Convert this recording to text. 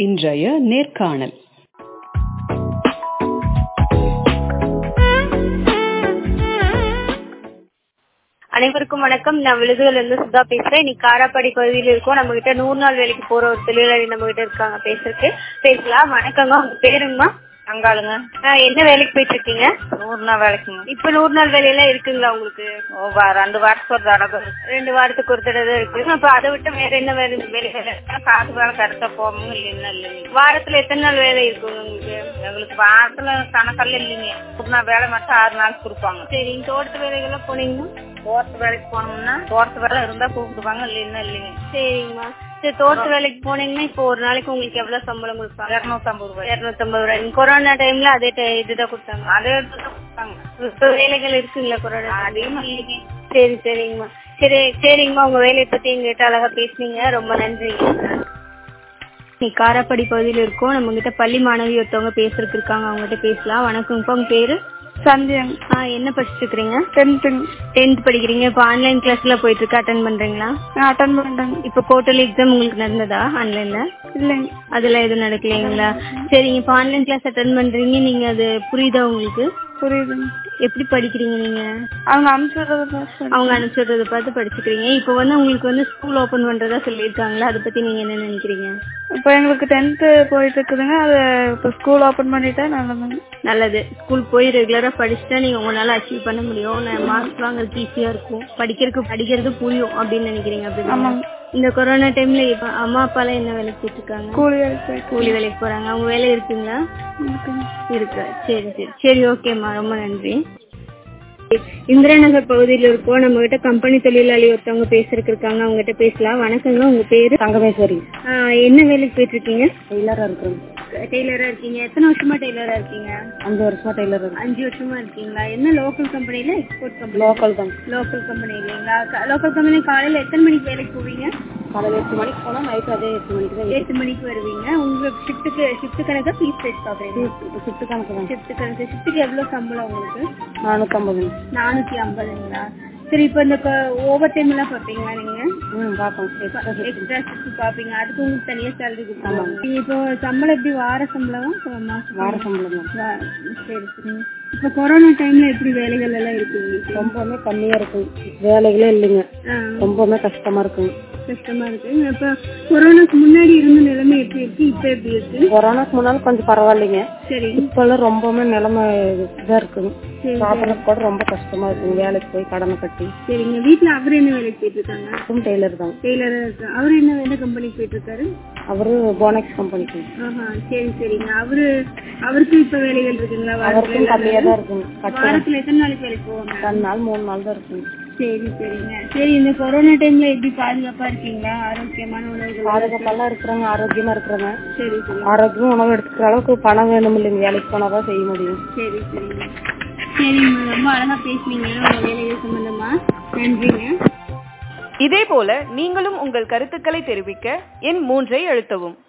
இன்றைய நேர்காணல் அனைவருக்கும் வணக்கம் நான் விழுதுகள் இருந்து சுதா பேசுறேன் இன்னைக்கு காராப்பாடி பகுதியில் இருக்கோம் நம்ம கிட்ட நூறு நாள் வேலைக்கு போற ஒரு தொழிலாளி நம்ம கிட்ட இருக்காங்க பேசுறதுக்கு பேசலாம் வணக்கங்க உங்க பேருங்கம்மா அங்காளுங்க ஆஹ் என்ன வேலைக்கு போயிட்டு இருக்கீங்க நூறு நாள் வேலைக்குங்க இப்ப நூறு நாள் வேலையெல்லாம் இருக்குங்களா உங்களுக்கு ஓ, வ- ரெண்டு வாரத்துக்கு ஒரு தடவை ரெண்டு வாரத்துக்கு ஒரு தடவை இருக்கு அப்ப அதை விட்டு வேற என்ன வேலை வேலைகள் இருக்கு? காசு வேலை கரெக்டா போகணும் இல்லைன்னா இல்லைங்க வாரத்துல எத்தனை நாள் வேலை இருக்குங்க உங்களுக்கு எங்களுக்கு வாரத்துல கணக்கெல்லாம் இல்லைங்க ஒரு நாள் வேலை மட்டும் ஆறு நாள் கொடுப்பாங்க சரி தோட்டத்து வேலைகள்லாம் போனீங்கன்னா தோட்டத்து வேலைக்கு போனோம்னா தோட்டத்து வேலை இருந்தா கூப்பிடுவாங்க இல்லைன்னா இல்லைங்க சரிங்கம்மா சரி தோட்டத்து வேலைக்கு போனீங்கன்னா இப்போ ஒரு நாளைக்கு உங்களுக்கு எவ்வளவு சம்பளம் கொடுப்பாங்க இரநூத்தம்பது ரூபாய் இருநூத்தம்பது ரூபாய் கொரோனா டைம்ல அதே ti- இதுதான் கொடுத்தாங்க அதே இடத்துல கொடுப்பாங்க இப்ப வேலைகள் இருக்குங்களா கொரோனா அதிகமா இல்லைங்க சரி சரிங்கம்மா சரி சரிங்கம்மா உங்க வேலையை பத்தி எங்ககிட்ட அழகா பேசுனீங்க ரொம்ப நன்றிங்க நீ காராப்படி பகுதியில் இருக்கோம் நம்ம கிட்ட பள்ளி மாணவி ஒருத்தவங்க பேசுறதுக்கு இருக்காங்க அவங்க கிட்ட பேசலாம் வணக்கம்ப்பா உங்க பேரு சந்தியா ஆ என்ன படிச்சுட்டு இருக்கீங்க டென்த்துங்க டென்த் படிக்கிறீங்க இப்போ ஆன்லைன் கிளாஸ்ல போயிட்டு இருக்க அட்டன் பண்றீங்களா நான் அட்டன் பண்ணிட்டேங்க இப்போ குவார்டர்லி எக்ஸாம் உங்களுக்கு நடந்ததா ஆன்லைன்ல இல்லைங்க அதெல்லாம் எதுவும் நடக்கலைங்களா சரிங்க இப்போ ஆன்லைன் கிளாஸ் அட்டன் பண்றீங்க நீங்க அது புரியுதா உங்களுக்கு புரியுதுங்க எப்படி படிக்கிறீங்க நீங்க அவங்க அனுப்பிச்சுடுறத பார்த்து அவங்க அனுப்பிச்சுடுறத பார்த்து படிச்சுக்கிறீங்க இப்போ வந்து உங்களுக்கு வந்து ஸ்கூல் ஓபன் பண்றதா சொல்லியிருக்காங்களா அதை பத்தி நீங்க என்ன நினைக்கிறீங்க இப்போ எங்களுக்கு டென்த்து போயிட்டு இருக்குதுங்க அது இப்போ ஸ்கூல் ஓப்பன் பண்ணிட்டா நல்லதுங்க நல்லது ஸ்கூல் போய் ரெகுலரா படிச்சுட்டா நீங்க உங்களால அச்சீவ் பண்ண முடியும் மார்க்ஸ் வாங்குறதுக்கு ஈஸியா இருக்கும் படிக்கிறதுக்கு படிக்கிறது புரியும் அப்படின்னு நினைக்கிறீங்க அப்படி ஆமாங்க இந்த கொரோனா டைம்ல இப்ப அம்மா அப்பா எல்லாம் என்ன வேலைக்கு போயிட்டு இருக்காங்க கூலி வேலைக்கு போயிட்டு கூலி வேலைக்கு போறாங்க அவங்க வேலை இருக்குங்களா இருக்குங்க இருக்கு சரி சரி சரி ஓகேம்மா ரொம்ப நன்றி இந்திரா நகர் பகுதியில் இருக்கோம் நம்ம கிட்ட கம்பெனி தொழிலாளி ஒருத்தவங்க பேசுறதுக்கு இருக்காங்க அவங்க கிட்ட பேசலாம் வணக்கங்க உங்க பேரு தங்கமேஸ்வரி ஆஹ் என்ன வேலைக்கு போயிட்டு இருக்கீங்க டெய்லரா இருக்கிறோம் டெய்லரா இருக்கீங்க எத்தனை வருஷமா டெய்லரா இருக்கீங்க அஞ்சு வருஷமா டெய்லர் அஞ்சு வருஷமா இருக்கீங்களா என்ன லோக்கல் கம்பெனில எக்ஸ்போர்ட் கம்பெனி லோக்கல் தான் லோக்கல் கம்பெனி இல்லைங்களா லோக்கல் கம்பெனி காலையில எத்தனை மணிக்கு வேலைக்கு போவீங்க காலையில் எட்டு மணிக்கு போனா நைட் அதே எட்டு மணிக்கு தான் எட்டு மணிக்கு வருவீங்க உங்களுக்கு ஷிஃப்ட்டுக்கு ஷிஃப்ட் கணக்கா பீஸ் பேஸ் பாக்குறீங்க சுத்து கணக்கு தான் ஷிஃப்ட் கணக்கு ஷிஃப்ட்டுக்கு எவ்வளவு சம்பளம் உங்களுக்கு நானூற்றம்பது நானூத்தி ஐம்பதுங்களா சரி இப்ப இந்த ஓவர் டைம் எல்லாம் பாப்பீங்களா நீங்க ம் பார்ப்போம் எக்ஸ்ட்ரா எக்ஸ்ட்ரா ஷிஃப்ட் பாப்பீங்க அதுக்கு உங்களுக்கு தனியா சேலரி கொடுப்பாங்க நீங்க இப்போ சம்பளம் எப்படி வார சம்பளம் இப்போ மாசம் வார சம்பளம் தான் வா- சரி சரி இப்போ கொரோனா டைம்ல எப்படி வேலைகள் எல்லாம் இருக்கு உங்களுக்கு ரொம்பவுமே கம்மியா இருக்கும் வேலைகளே இல்லைங்க ஆ, ரொம்பவுமே கஷ்டமா இருக்குங்க கஷ்டமா இருக்கு இப்ப கொரோனாக்கு முன்னாடி இருந்த நிலைமை எப்படி இருக்கு இப்ப எப்படி இருக்கு கொரோனாக்கு முன்னாலும் கொஞ்சம் பரவாயில்லைங்க சரி இப்பெல்லாம் ரொம்பவுமே நிலைமை இதா இருக்குங்க சரி சாப்பிட்றதுக்கு கூட ரொம்ப கஷ்டமா இருக்குங்க வேலைக்கு போய் கடனை கட்டி சரிங்க வீட்ல அவர் என்ன வேலைக்கு போயிட்டு இருக்காங்க அதுவும் டெய்லர் தான் டெய்லரா இருக்கு அவர் என்ன எந்த கம்பெனிக்கு போயிட்டு இருக்காரு அவரு போனக்ஸ் கம்பெனிக்கு ஆஹா சரி சரிங்க அவரு அவருக்கு இப்ப வேலைகள் இருக்குங்களா வாரத்துல அவருக்கும் கம்மியா தான் இருக்குங்க கட்டு வாரத்துல எத்தனை நாளைக்கு வேலைக்கு போவாங்க ரெண்டு நாள் மூணு நாள் தான் இருக்குங்க சரி சரிங்க சரி இந்த கொரோனா டைம்ல எப்படி பாதுகாப்பா இருக்கீங்களா ஆரோக்கியமான உணவுகள் பாதுகாப்பெல்லாம் இருக்கிறாங்க ஆரோக்கியமா இருக்கிறாங்க சரி சரி ஆரோக்கியமா உணவு எடுத்துக்கிற அளவுக்கு பணம் வேணும் இல்லைங்க வேலைக்கு போனாதான் செய்ய முடியும் சரி சரிங்க சரிங்க ரொம்ப அழகா பேசுனீங்க உங்க வேலைகள் சம்பந்தமா நன்றிங்க இதேபோல நீங்களும் உங்கள் கருத்துக்களை தெரிவிக்க எண் மூன்றை அழுத்தவும்